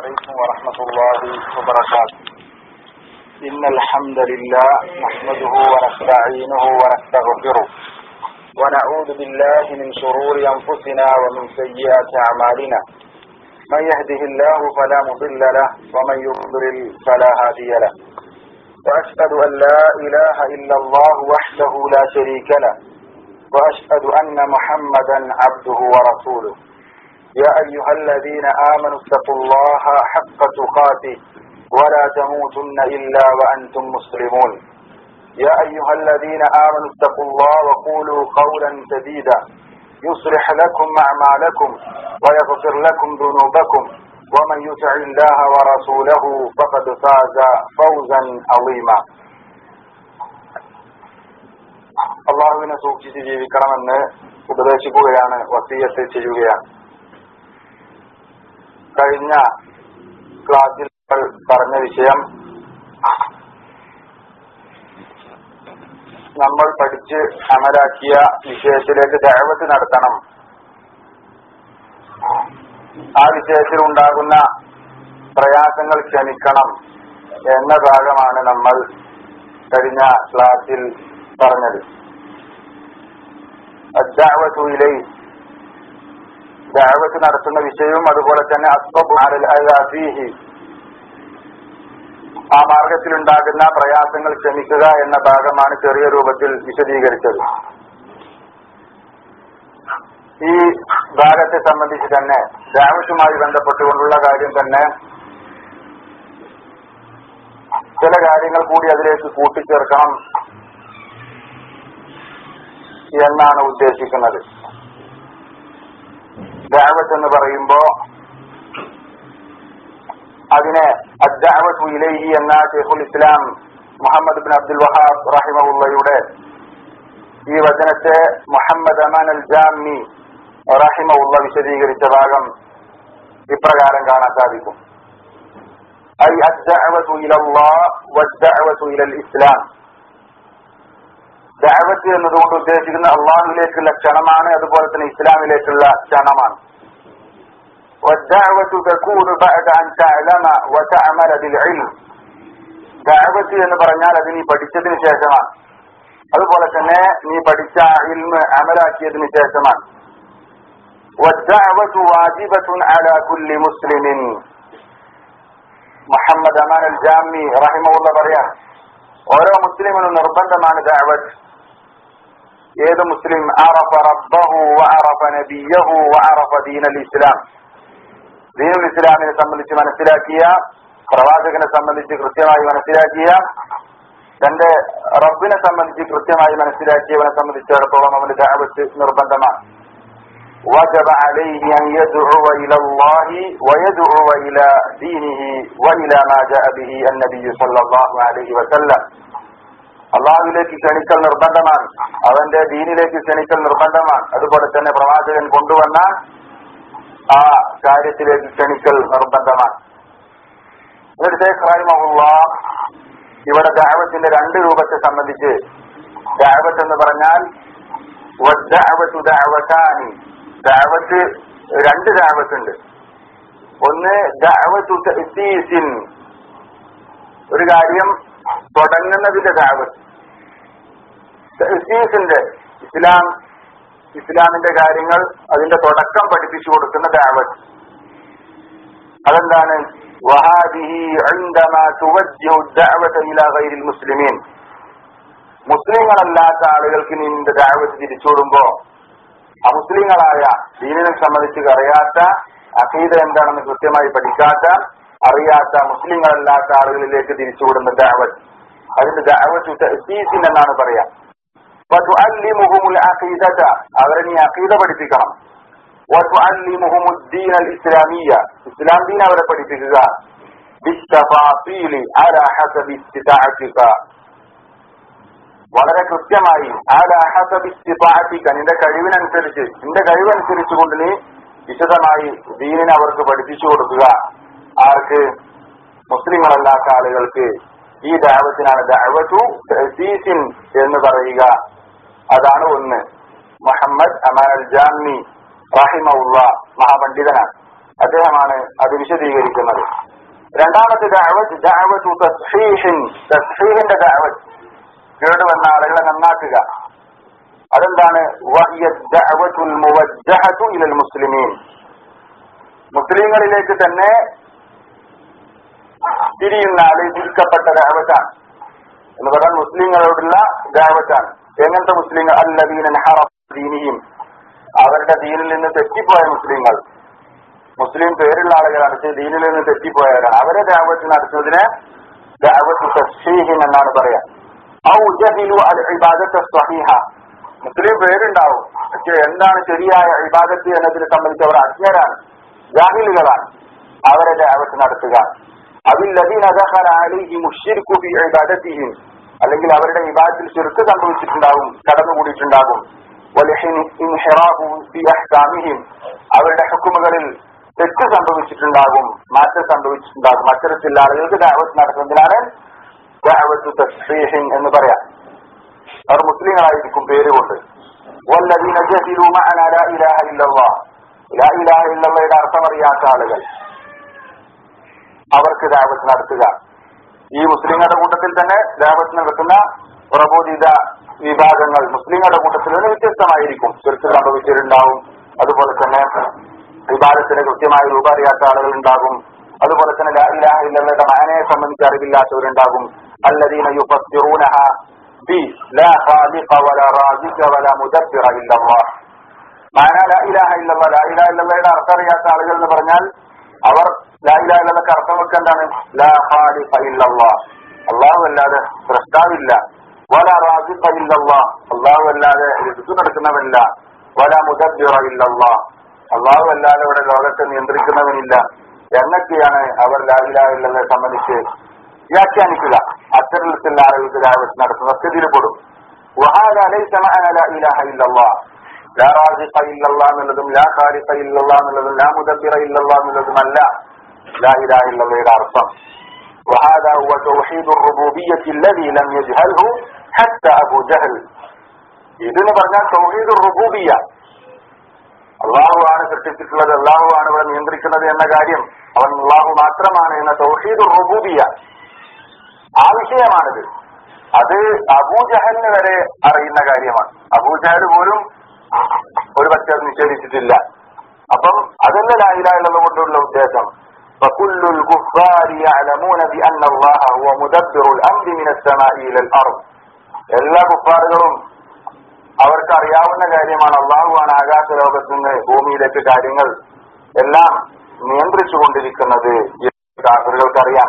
عليكم ورحمة الله وبركاته إن الحمد لله نحمده ونستعينه ونستغفره ونعوذ بالله من شرور أنفسنا ومن سيئات أعمالنا من يهده الله فلا مضل له ومن يضلل فلا هادي له وأشهد أن لا إله إلا الله وحده لا شريك له وأشهد أن محمدا عبده ورسوله يا أيها الذين آمنوا اتقوا الله حق تقاته ولا تموتن إلا وأنتم مسلمون يا أيها الذين آمنوا اتقوا الله وقولوا قولا سديدا يصلح لكم أعمالكم ويغفر لكم ذنوبكم ومن يطع الله ورسوله فقد فاز فوزا عظيما അള്ളാഹുവിനെ സൂക്ഷിച്ച് ജീവിക്കണമെന്ന് ഉപദേശിക്കുകയാണ് വസീയത്ത് ചെയ്യുകയാണ് കഴിഞ്ഞ ക്ലാസ്സിൽ പറഞ്ഞ വിഷയം നമ്മൾ പഠിച്ച് അമലാക്കിയ വിഷയത്തിലേക്ക് ദഴവത്ത് നടത്തണം ആ വിഷയത്തിൽ ഉണ്ടാകുന്ന പ്രയാസങ്ങൾ ക്ഷമിക്കണം എന്ന ഭാഗമാണ് നമ്മൾ കഴിഞ്ഞ ക്ലാസ്സിൽ പറഞ്ഞത് അദ്ദാവത്തുയിലെ ദാവത്ത് നടത്തുന്ന വിഷയവും അതുപോലെ തന്നെ അസ്ബീഹി ആ മാർഗത്തിലുണ്ടാകുന്ന പ്രയാസങ്ങൾ ക്ഷമിക്കുക എന്ന ഭാഗമാണ് ചെറിയ രൂപത്തിൽ വിശദീകരിച്ചത് ഈ ഭാഗത്തെ സംബന്ധിച്ച് തന്നെ ദാവത്തുമായി ബന്ധപ്പെട്ടുകൊണ്ടുള്ള കാര്യം തന്നെ ചില കാര്യങ്ങൾ കൂടി അതിലേക്ക് കൂട്ടിച്ചേർക്കണം എന്നാണ് ഉദ്ദേശിക്കുന്നത് ദാവത്ത് എന്ന് പറയുമ്പോ അതിനെ അദ്ദാവത്തു ഇലൈഹി എന്ന ഷെയ്ഖുൽ Islam Muhammad bin Abdul Wahhab റഹിമഹുള്ളയുടെ ഈ വചനത്തെ മുഹമ്മദ് അമാൻ അൽ ജാമി റഹിമഹുള്ള വിശദീകരിച്ച ഭാഗം ഇപ്രകാരം കാണാൻ സാധിക്കും ഐ അദ്ദാവത്തു ഇലല്ലാഹ് വദ്ദാവത്തു ഇലൽ ഇസ്ലാം ദാവത്ത് എന്നതുകൊണ്ട് ഉദ്ദേശിക്കുന്ന അള്ളാഹുവിലേക്കുള്ള ക്ഷണമാണ് അതുപോലെ തന്നെ ഇസ്ലാമിലേക്കുള്ള ക്ഷണമാണ് والدعوة تكون بعد أن تعلم وتعمل بالعلم ദാവത്ത് എന്ന് പറഞ്ഞാൽ അത് നീ പഠിച്ചതിന് ശേഷമാണ് അതുപോലെ തന്നെ നീ പഠിച്ച ഇൽമ് അമലാക്കിയതിന് ശേഷമാണ് والدعوة واجبة على كل مسلم മുഹമ്മദ് അമാൻ അൽ ജാമി റഹിമുള്ള പറയാം ഓരോ മുസ്ലിമിനും നിർബന്ധമാണ് ദാവത്ത് ഏത് മുസ്ലിം അറഫ റബ്ബഹു വഅറഫ നബിയഹു വഅറഫ ദീനൽ ഇസ്ലാം ദീനുൽ ഇസ്ലാമിനെ സംബന്ധിച്ച് മനസ്സിലാക്കിയ പ്രവാചകനെ സംബന്ധിച്ച് കൃത്യമായി മനസ്സിലാക്കിയ തന്റെ റബ്ബിനെ സംബന്ധിച്ച് കൃത്യമായി മനസ്സിലാക്കിയവനെ സംബന്ധിച്ചിടത്തോളം അവന് ദാവത്ത് നിർബന്ധമാണ് وجب عليه أن يدعو إلى الله ويدعو إلى دينه وإلى ما جاء به النبي صلى الله عليه وسلم അള്ളാഹുവിലേക്ക് ക്ഷണിക്കൽ നിർബന്ധമാണ് അവന്റെ ദീനിലേക്ക് ക്ഷണിക്കൽ നിർബന്ധമാണ് അതുപോലെ തന്നെ പ്രവാചകൻ കൊണ്ടുവന്ന ആ കാര്യത്തിലേക്ക് ക്ഷണിക്കൽ നിർബന്ധമാണ് ഇവിടെ ദാവത്തിന്റെ രണ്ട് രൂപത്തെ സംബന്ധിച്ച് ദാവത്ത് എന്ന് പറഞ്ഞാൽ ദാവത്ത് രണ്ട് ദാവത്തുണ്ട് ഒന്ന് ദാവത്ത് ഒരു കാര്യം തുടങ്ങുന്നതിന്റെ ദാവത്ത് തഹസീസിന്റെ ഇസ്ലാം ഇസ്ലാമിന്റെ കാര്യങ്ങൾ അതിന്റെ തുടക്കം പഠിപ്പിച്ചു കൊടുക്കുന്ന ദാവത്ത് അതെന്താണ് മുസ്ലിങ്ങളല്ലാത്ത ആളുകൾക്ക് നിന്റെ ദാവത്ത് തിരിച്ചുവിടുമ്പോ അമുസ്ലിങ്ങളായ ദീനിനെ സംബന്ധിച്ച് അറിയാത്ത അഖീദ എന്താണെന്ന് കൃത്യമായി പഠിക്കാത്ത അറിയാത്ത മുസ്ലിങ്ങളല്ലാത്ത ആളുകളിലേക്ക് തിരിച്ചുവിടുന്ന ദാവത്ത് അതിന്റെ ദാവത്ത് തഹസീസിൻ എന്നാണ് പറയാ അവരെ നീ അഖീദ പഠിപ്പിക്കണം ഇസ്ലാമിയ ഇസ്ലാം ദീൻ അവരെ പഠിപ്പിക്കുക വളരെ കൃത്യമായി നിന്റെ കഴിവിനനുസരിച്ച് നിന്റെ കഴിവനുസരിച്ച് കൊണ്ട് നീ വിശദമായി ദീനിനെ അവർക്ക് പഠിപ്പിച്ചു കൊടുക്കുക ആർക്ക് മുസ്ലിങ്ങളല്ലാത്ത ആളുകൾക്ക് ഈ ദാവത്തിനാണ് ദഅവത്തു തഅസീസിൻ എന്ന് പറയുക അതാണ് ഒന്ന് മുഹമ്മദ് അമാൻ അൽ ജാമി റഹിമുള്ള മഹാപണ്ഡിതനാണ് അദ്ദേഹമാണ് അത് വിശദീകരിക്കുന്നത് രണ്ടാമത്തെ ദഅവത്ത് ദഅവത്തു തസ്ഹീഹിൻ തസ്ഹീഹിന്റെ ദഅവത്ത് കേടുവന്ന ആളുകളെ നന്നാക്കുക അതെന്താണ് വഹിയ ദഅവത്തുൽ മുവജ്ജഹതു ഇലൽ മുസ്ലിമീൻ മുസ്ലിങ്ങളിലേക്ക് തന്നെ തിരിയുന്ന ആള് തിരിക്കപ്പെട്ട ദഅവത്താണ് എന്ന് പറഞ്ഞാൽ മുസ്ലിങ്ങളോടുള്ള ദഅവത്താണ് എങ്ങനത്തെ മുസ്ലിങ്ങൾ അല്ലദീന ദീനിയും അവരുടെ ദീനിൽ നിന്ന് തെറ്റിപ്പോയ മുസ്ലിങ്ങൾ മുസ്ലിം പേരുള്ള ആളുകളാണ് പക്ഷേ ദീനിൽ നിന്ന് തെറ്റിപ്പോയവരാണ് അവരെ ദാവത്ത് നടത്തുന്നതിന് ദാവത്ത് തസ്ഹീഹിൻ എന്നാണ് പറയാ ഔ ജഹിലു അൽ ഇബാദത്ത് സ്വഹീഹ മുസ്ലിം പേരുണ്ടാവും പക്ഷെ എന്താണ് ശരിയായ ഇബാദത്ത് എന്നതിനെ സംബന്ധിച്ച് അവർ അജ്ഞരാണ് ജാഹിലുകളാണ് അവരെ ദാവത്ത് നടത്തുക അതില്ലദീന ദഖല അലൈഹി മുശ്രിക്കു ഫി ഇബാദത്തിഹിം അല്ലെങ്കിൽ അവരുടെ വിവാദത്തിൽ ചെറുക്ക് സംഭവിച്ചിട്ടുണ്ടാകും കടന്നുകൂടിയിട്ടുണ്ടാകും ഇൻഹിറാഫു ഫി അഹ്കാമിഹിം അവരുടെ ഹുക്കുമുകളിൽ തെറ്റ് സംഭവിച്ചിട്ടുണ്ടാകും മാറ്റം സംഭവിച്ചിട്ടുണ്ടാകും അത്തരത്തിൽ ആളുകൾക്ക് ദാവത്ത് നടത്തുന്നതിനാണ് ദാവത്ത് തസ്ഹീഹിൻ എന്ന് പറയാം അവർ മുസ്ലിങ്ങളായിരിക്കും പേരുകൊണ്ട് വല്ലദീന ജഹിലു മഅന ലാ ഇലാഹ ഇല്ലല്ലാഹ് ലാ ഇലാഹ ഇല്ലല്ലാഹയുടെ അർത്ഥമറിയാത്ത ആളുകൾ അവർക്ക് ദാവത്ത് നടത്തുക ഈ മുസ്ലിങ്ങളുടെ കൂട്ടത്തിൽ തന്നെ ദാവത്ത് നടത്തുന്ന പ്രബോധിത വിഭാഗങ്ങൾ മുസ്ലിങ്ങളുടെ കൂട്ടത്തിൽ നിന്ന് വ്യത്യസ്തമായിരിക്കും ചെറുത്ത് സംഭവിച്ചിട്ടുണ്ടാവും അതുപോലെ തന്നെ വിഭാഗത്തിന് കൃത്യമായ രൂപ അറിയാത്ത ആളുകൾ ഉണ്ടാകും അതുപോലെ തന്നെ ലാ ഇലാഹ ഇല്ലല്ലയുടെ മാനയെ സംബന്ധിച്ച് അറിവില്ലാത്തവരുണ്ടാകും അല്ലദീന യുഫസ്സിറൂനഹ ബി ലാ ഖാലിഖ വലാ റാസിഖ വലാ മുദബ്ബിറ ഇല്ലല്ലാഹ് മാന ലാ ഇലാഹ ഇല്ലല്ലാഹ് ലാ ഇലാഹ ഇല്ലല്ലയുടെ അർത്ഥം അറിയാത്ത ആളുകൾ എന്ന് പറഞ്ഞാൽ അവർ ലാ ഇലാഹ ഇല്ലല്ലക്ക് അർത്ഥം വെക്കേണ്ടതാണ് ലാ ഖാലിഖ ഇല്ലല്ലാഹ് അള്ളാഹു അല്ലാതെ സൃഷ്ടാവില്ല വല റാസിഖ ഇല്ലല്ലാഹ് അള്ളാഹു അല്ലാതെ ഋതു നടക്കുന്നവല്ല വല മുദബ്ബിറ ഇല്ലല്ലാഹ് അള്ളാഹു അല്ലാതെ ഇവിടെ ലോകത്തെ നിയന്ത്രിക്കുന്നവനില്ല എന്നൊക്കെയാണ് അവർ ലാഹിലാഹില്ലയെ സംബന്ധിച്ച് വ്യാഖ്യാനിക്കുക അത്തരത്തിലുള്ള ആളുകൾക്ക് ദാവത്ത് നടത്തുന്നതൊക്കെ ഇതിൽപ്പെടും وهذا ليس معنى لا اله الا الله لا رازق الا الله എന്നുള്ളതും لا خالق الا الله എന്നുള്ളതും لا مدبر الا الله എന്നുള്ളതും അല്ല لا اله الا الله അർത്ഥം وهذا هو توحيد الربوبية الذي لم يجهله حتى أبو جهل ഇതെന്ന് പറഞ്ഞാൽ തൗഹീദ് റുബൂബിയ അള്ളാഹു ആണ് സൃഷ്ടിച്ചിട്ടുള്ളത് അള്ളാഹു ആണ് ഇവിടെ നിയന്ത്രിക്കുന്നത് എന്ന കാര്യം അവൻ അള്ളാഹു മാത്രമാണ് എന്ന തൗഹീദ് റുബൂബിയ ആ വിഷയമാണിത് അത് അബൂജഹലിന് വരെ അറിയുന്ന കാര്യമാണ് അബൂജഹൽ പോലും ഒരു പക്ഷെ അത് നിഷേധിച്ചിട്ടില്ല അപ്പം അതല്ല ലായിലായുള്ളത് കൊണ്ടുള്ള ഉദ്ദേശം فكل الكفار يعلمون بأن الله هو مدبر الأمر من السماء إلى الأرض എല്ലാ കുഫാറുകളും അവർക്ക് അറിയാവുന്ന കാര്യമാണ് അള്ളാഹുവാണ് ആകാശ ലോകത്ത് നിന്ന് ഭൂമിയിലേക്ക് കാര്യങ്ങൾ എല്ലാം നിയന്ത്രിച്ചു കൊണ്ടിരിക്കുന്നത് കാഫറുകൾക്ക് അറിയാം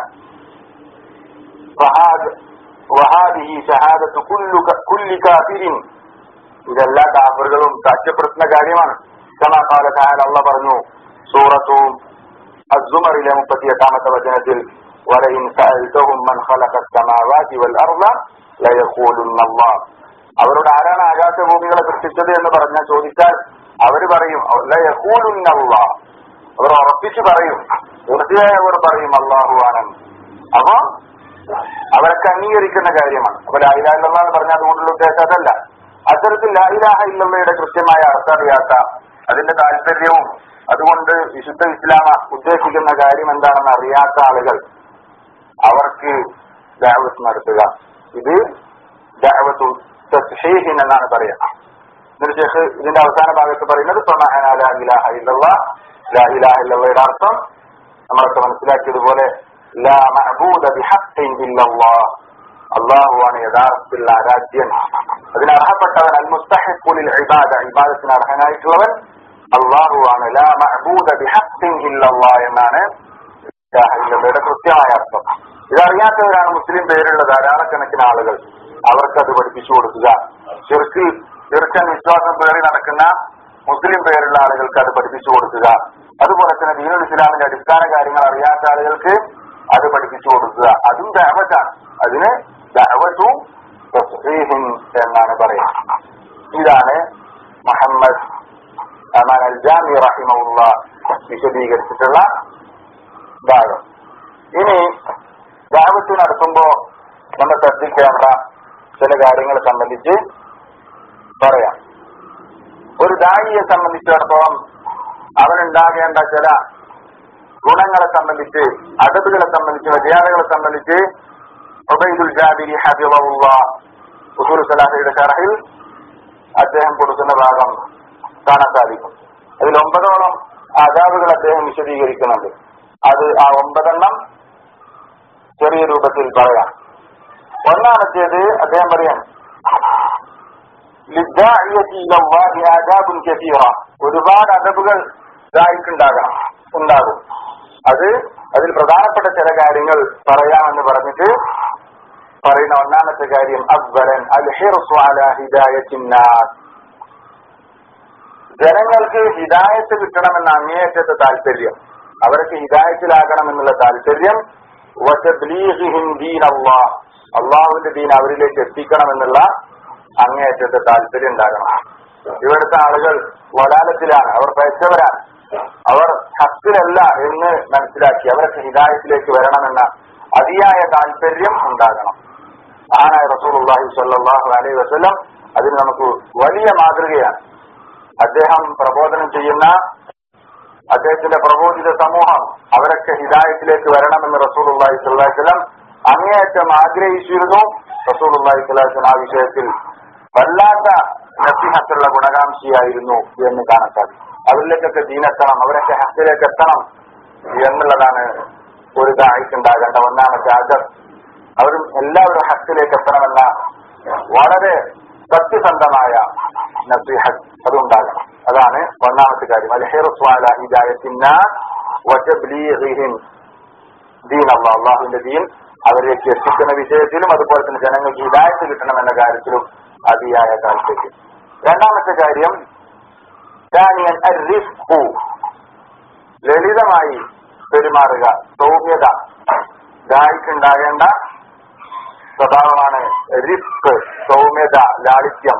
വഹാദിഹി ഷഹാദത്ത് കുല്ലു കുല്ലി കാഫിരിൻ ഇതെല്ലാ കാഫറുകളും സാക്ഷ്യപ്പെടുത്തുന്ന കാര്യമാണ് കമാ കാല താൻ അള്ള പറഞ്ഞു സൂറത്തു അസുമറിലെ മുപ്പത്തി എട്ടാമത്തെ വചനത്തിൽ ولئن سألتهم من خلق السماوات والأرض ليقولن الله അവരോട് ആരാണ് ആകാശഭൂമികളെ സൃഷ്ടിച്ചത് എന്ന് പറഞ്ഞാൽ ചോദിച്ചാൽ അവര് പറയും ലയഹൂലുന്നല്ല അവർ ഉറപ്പിച്ചു പറയും തീർച്ചയായും അവർ പറയും അള്ളാഹു ആണെന്ന് അപ്പൊ അവരൊക്കെ അംഗീകരിക്കുന്ന കാര്യമാണ് അപ്പൊ ലായിലാ ഇല്ലല്ലാ എന്ന് പറഞ്ഞാൽ അതുകൊണ്ടുള്ള ഉദ്ദേശം അതല്ല അത്തരത്തിൽ ലായിലാഹ ഇല്ലല്ലയുടെ കൃത്യമായ അർത്ഥം അറിയാത്ത അതിന്റെ താല്പര്യവും അതുകൊണ്ട് വിശുദ്ധ ഇസ്ലാമ ഉദ്ദേശിക്കുന്ന കാര്യം എന്താണെന്ന് അറിയാത്ത ആളുകൾ അവർക്ക് ദാവത്ത് നടത്തുക ഇത് ദാവത്തു തസ്ഹീഹിൻ എന്നാണ് പറയാ എന്നിട്ട് ശേഖ് ഇതിന്റെ അവസാന ഭാഗത്ത് പറയുന്നത് സ്വമഅന ലാ ഇലാഹ ഇല്ലല്ലാഹ് ലാ ഇലാഹ ഇല്ലല്ലയുടെ അർത്ഥം നമ്മളൊക്കെ മനസ്സിലാക്കിയതുപോലെ ലാ മഅബൂദ ബിഹഖ്ഇൻ ഇല്ലല്ലാഹ് അള്ളാഹുവാണ് യഥാർത്ഥത്തിൽ ആരാധ്യൻ അതിന് അർഹപ്പെട്ടവൻ അൽ മുസ്തഹിഖുലിൽ ഇബാദ ഇബാദത്തിന് അർഹനായിട്ടുള്ളവൻ അള്ളാഹുവാണ് ലാ മഅബൂദ ബിഹഖ്ഇൻ ഇല്ലല്ലാഹ് എന്നാണ് ഇലാഹ ഇല്ലല്ലയുടെ കൃത്യമായ അർത്ഥം ഇതറിയാത്തവരാണ് മുസ്ലിം പേരുള്ള ധാരാളക്കണക്കിന് ആളുകൾ അവർക്കത് പഠിപ്പിച്ചു കൊടുക്കുക ചെറുക്കിൽ ചെറുക്കൻ വിശ്വാസം പേറി നടക്കുന്ന മുസ്ലിം പേരുള്ള ആളുകൾക്ക് അത് പഠിപ്പിച്ചു കൊടുക്കുക അതുപോലെ തന്നെ ദീനുൽ ഇസ്ലാമിന്റെ അടിസ്ഥാന കാര്യങ്ങൾ അറിയാത്ത ആളുകൾക്ക് അത് പഠിപ്പിച്ചു കൊടുക്കുക അതും ദഅവത്താണ് അതിന് ദഅവത്തു തസ്ഹീഹിൻ എന്നാണ് പറയുന്നത് ഇതാണ് മുഹമ്മദ് അമാൻ അൽ ജാമി റഹിമുള്ള വിശദീകരിച്ചിട്ടുള്ള ഭാഗം ഇനി ദാവത്ത് നടത്തുമ്പോ നമ്മൾ ശ്രദ്ധിക്കേണ്ട ചില കാര്യങ്ങളെ സംബന്ധിച്ച് പറയാം ഒരു ദായിയെ സംബന്ധിച്ചിടത്തോളം അവനുണ്ടാകേണ്ട ചില ഗുണങ്ങളെ സംബന്ധിച്ച് അദബുകളെ സംബന്ധിച്ച് മര്യാദകളെ സംബന്ധിച്ച് ഉബൈദുൽ ജാബിരി ഹബിബുള്ള ഉസൂൽ സലാഹയുടെ ഷറഹിൽ അദ്ദേഹം കൊടുക്കുന്ന ഭാഗം കാണാൻ സാധിക്കും അതിൽ ഒമ്പതോളം ആദാബുകൾ അദ്ദേഹം വിശദീകരിക്കുന്നുണ്ട് അത് ആ ഒമ്പതെണ്ണം ചെറിയ രൂപത്തിൽ പറയാം ഒന്നാമത്തേത് അദ്ദേഹം പറയാൻ ഒരുപാട് അദബുകൾ ദായിക്കുണ്ടാകാം ഉണ്ടാകും അത് അതിൽ പ്രധാനപ്പെട്ട ചില കാര്യങ്ങൾ പറയാമെന്ന് പറഞ്ഞിട്ട് പറയുന്ന ഒന്നാമത്തെ കാര്യം അക്ബരൻ അൽ ഹിർസു അലാ ഹിദായത്തിന്നാസ് ജനങ്ങൾക്ക് ഹിദായത്ത് കിട്ടണമെന്ന അങ്ങേയറ്റത്തെ താല്പര്യം അവർക്ക് ഹിദായത്തിലാകണം എന്നുള്ള താല്പര്യം അള്ളാഹുവിന്റെ ദീൻ അവരിലേക്ക് എത്തിക്കണം എന്നുള്ള അങ്ങേയറ്റത്തെ താല്പര്യം ഉണ്ടാകണം ഇവിടുത്തെ ആളുകൾ വലാലത്തിലാണ് അവർ പയച്ചവരാണ് അവർ ഹക്കിലല്ല എന്ന് മനസ്സിലാക്കി അവർക്ക് ഹിദായത്തിലേക്ക് വരണമെന്ന അതിയായ താല്പര്യം ഉണ്ടാകണം ആനായ റസൂൽ സല്ലാഹു അലൈഹി വസ്ലം അതിന് നമുക്ക് വലിയ മാതൃകയാണ് അദ്ദേഹം പ്രബോധനം ചെയ്യുന്ന അദ്ദേഹത്തിന്റെ പ്രബോധിത സമൂഹം അവരൊക്കെ ഹിദായത്തിലേക്ക് വരണമെന്ന് റസൂൽ അള്ളാഹി സ്വല്ലാസ്ലം അങ്ങേയറ്റം ആഗ്രഹിച്ചിരുന്നു റസൂൽ അള്ളാഹി സ്വലാസ്ലം ആ വിഷയത്തിൽ വല്ലാത്ത നസിഹത്തുള്ള ഗുണകാംക്ഷിയായിരുന്നു എന്ന് കാണാൻ സാധിക്കും അവരിലേക്കൊക്കെ ദീനെത്തണം അവരൊക്കെ ഹക്കിലേക്ക് എത്തണം എന്നുള്ളതാണ് ഒരു ദാഹിക്കുണ്ടാകേണ്ട ഒന്നാമത്തെ ആദർ അവരും എല്ലാവരും ഹക്കിലേക്ക് എത്തണമെന്ന വളരെ സത്യസന്ധമായ നസീഹത്ത് അതുണ്ടാകണം അതാണ് ഒന്നാമത്തെ കാര്യം അൽഹിറുസ്വാല ഹിദായത്തിന്ന ദീൻ അള്ളാഹ് അള്ളാഹുവിന്റെ ദീൻ അവരിലേക്ക് എത്തിക്കുന്ന വിഷയത്തിലും അതുപോലെ തന്നെ ജനങ്ങൾക്ക് ഹിദായത്ത് കിട്ടണമെന്ന കാര്യത്തിലും അതിയായ താല്പര്യം രണ്ടാമത്തെ കാര്യം ലളിതമായി പെരുമാറുക സൗമ്യത ദായിക്കുണ്ടാകേണ്ട സ്വഭാവമാണ് റിസ്ക് സൗമ്യത ലാളിത്യം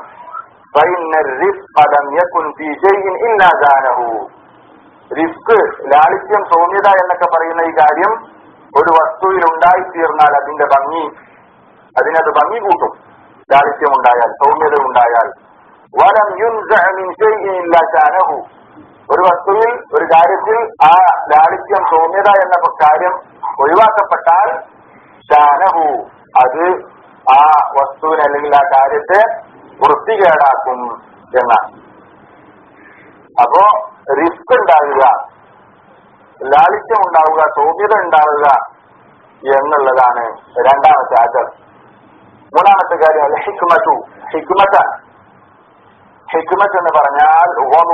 റിസ്ക് ലാളിത്യം സൗമ്യത എന്നൊക്കെ പറയുന്ന ഈ കാര്യം ഒരു വസ്തുവിൽ ഉണ്ടായിത്തീർന്നാൽ അതിന്റെ ഭംഗി അതിനത് ഭംഗി കൂട്ടും ലാളിത്യം ഉണ്ടായാൽ സൗമ്യത ഉണ്ടായാൽ വലം യുൻഹു ഒരു വസ്തുവിൽ ഒരു കാര്യത്തിൽ ആ ലാളിത്യം സൗമ്യത എന്ന കാര്യം ഒഴിവാക്കപ്പെട്ടാൽ ഷാനഹു അത് ആ വസ്തുവിനെ അല്ലെങ്കിൽ ആ കാര്യത്തെ വൃത്തികേടാക്കും എന്നാണ് അപ്പോ റിസ്ക് ഉണ്ടാവുക ലാളിത്യം ഉണ്ടാവുക സൗമ്യത ഉണ്ടാവുക എന്നുള്ളതാണ് രണ്ടാമത്തെ ആചാരം മൂന്നാമത്തെ കാര്യം അല്ല ഹിക്മത്തു ഹിക്മത്ത ഹിക്മത്ത് എന്ന് പറഞ്ഞാൽ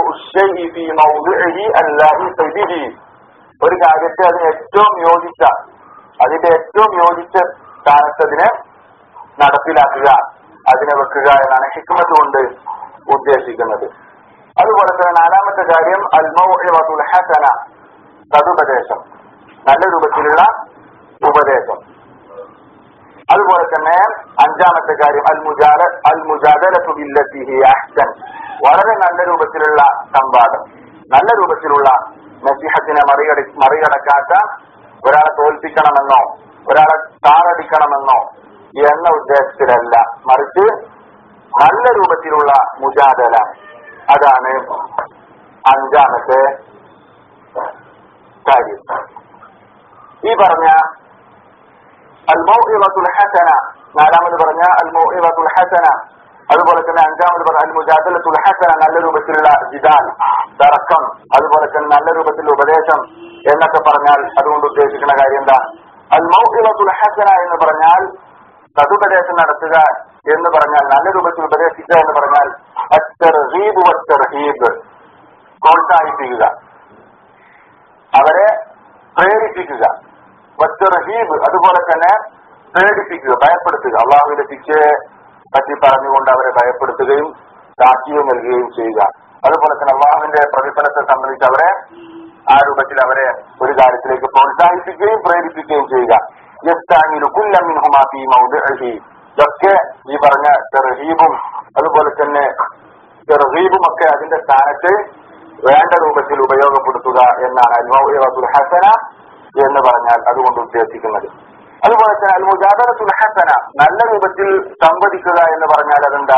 ഒരു കാര്യത്തെ അതിന് ഏറ്റവും യോജിച്ച അതിന്റെ ഏറ്റവും യോജിച്ച സ്ഥാനത്തതിനെ നടപ്പിലാക്കുക അതിനെ വെക്കുക എന്നാണ് ഹിക്മത്ത് കൊണ്ട് ഉദ്ദേശിക്കുന്നത് അതുപോലെ തന്നെ നാലാമത്തെ കാര്യം അൽമൗൽ ഹസന സതുപദേശം നല്ല രൂപത്തിലുള്ള ഉപദേശം അതുപോലെ തന്നെ അഞ്ചാമത്തെ കാര്യം അൽ മുജാദ അൽ മുജാദലത്തുബില്ലത്തിഹി അഹ്സൻ വളരെ നല്ല രൂപത്തിലുള്ള സംവാദം നല്ല രൂപത്തിലുള്ള നസിഹത്തിനെ മറികടി മറികടക്കാത്ത ഒരാളെ തോൽപ്പിക്കണമെന്നോ ഒരാളെ താറടിക്കണമെന്നോ എന്ന ഉദ്ദേശത്തിലല്ല മറിച്ച് നല്ല രൂപത്തിലുള്ള മുജാദല അതാണ് അഞ്ചാമത്തെ കാര്യം ഈ പറഞ്ഞ അൽമൗഇവത്തുൽ ഹസന നാലാമത് പറഞ്ഞ അൽമൗഇവത്തുൽ ഹസന അതുപോലെ തന്നെ അഞ്ചാമത് പറഞ്ഞ അൽ മുജാദലത്തുൽ ഹസന നല്ല രൂപത്തിലുള്ള ജിദാൽ തർക്കം അതുപോലെ തന്നെ നല്ല രൂപത്തിലുള്ള ഉപദേശം എന്നൊക്കെ പറഞ്ഞാൽ അതുകൊണ്ട് ഉദ്ദേശിക്കുന്ന കാര്യം എന്താ അൽ മൗഇവത്തുൽ ഹസന എന്ന് പറഞ്ഞാൽ സതുപദേശം നടത്തുക എന്ന് പറഞ്ഞാൽ നല്ല രൂപത്തിൽ ഉപദേശിക്കുക എന്ന് പറഞ്ഞാൽ അത്തർഹീബ് വത്തർഹീബ് പ്രോത്സാഹിപ്പിക്കുക അവരെ പ്രേരിപ്പിക്കുക വത്തർഹീബ് അതുപോലെ തന്നെ പ്രേരിപ്പിക്കുക ഭയപ്പെടുത്തുക അള്ളാഹുവിന്റെ ശിക്ഷയെ പറ്റി പറഞ്ഞുകൊണ്ട് അവരെ ഭയപ്പെടുത്തുകയും സാക്ഷിയും നൽകുകയും ചെയ്യുക അതുപോലെ തന്നെ അള്ളാഹുവിന്റെ പ്രതിഫലത്തെ സംബന്ധിച്ച് അവരെ ആ രൂപത്തിൽ അവരെ ഒരു കാര്യത്തിലേക്ക് പ്രോത്സാഹിപ്പിക്കുകയും പ്രേരിപ്പിക്കുകയും ചെയ്യുക ഇതൊക്കെ ഈ പറഞ്ഞ തെർഹീബും അതുപോലെ തന്നെ തെർഹീബും ഒക്കെ അതിന്റെ സ്ഥാനത്ത് വേണ്ട രൂപത്തിൽ ഉപയോഗപ്പെടുത്തുക എന്നാണ് അൽമൗൽ ഹസന എന്ന് പറഞ്ഞാൽ അതുകൊണ്ട് ഉദ്ദേശിക്കുന്നത് അതുപോലെ തന്നെ അൽ മുജാദറത്തുൽ ഹസന നല്ല രൂപത്തിൽ സംവദിക്കുക എന്ന് പറഞ്ഞാൽ അതെന്താ